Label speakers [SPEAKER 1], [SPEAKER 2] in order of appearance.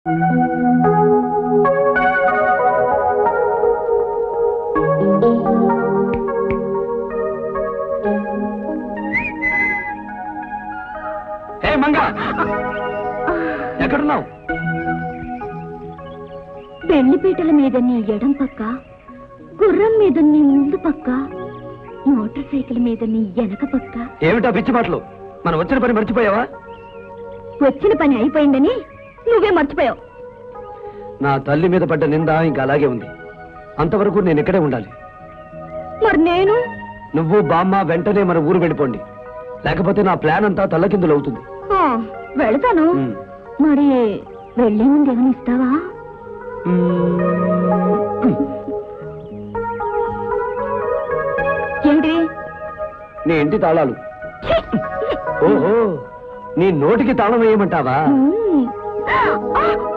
[SPEAKER 1] ఏ మంగ ఎక్కడున్నావు
[SPEAKER 2] పెళ్లి పీటల మీద నీ ఎడం పక్క గుర్రం మీద నీ ముందు పక్క మోటార్ సైకిల్ మీద నీ వెనక పక్క
[SPEAKER 1] ఏమిటా పిచ్చి మాటలు మనం వచ్చిన పని మర్చిపోయావా
[SPEAKER 2] వచ్చిన పని అయిపోయిందని నువ్వే మర్చిపోయావు
[SPEAKER 1] నా తల్లి మీద పడ్డ నింద ఇంకా అలాగే ఉంది అంతవరకు నేను ఇక్కడే ఉండాలి
[SPEAKER 2] మరి నేను
[SPEAKER 1] నువ్వు బామ్మ వెంటనే మన ఊరు వెళ్ళిపోండి లేకపోతే నా ప్లాన్ అంతా తల్లకిందులు అవుతుంది
[SPEAKER 2] ఆ, వెళతాను
[SPEAKER 1] ఉమ్.
[SPEAKER 2] మరి వెళ్ళే ముందు ఏమైనా ఇస్తావా ఏంటి
[SPEAKER 1] నీ ఇంటి తాళాలు ఓహో నీ నోటికి తాళం వేయమంటావా
[SPEAKER 2] ఉమ్. ఆ,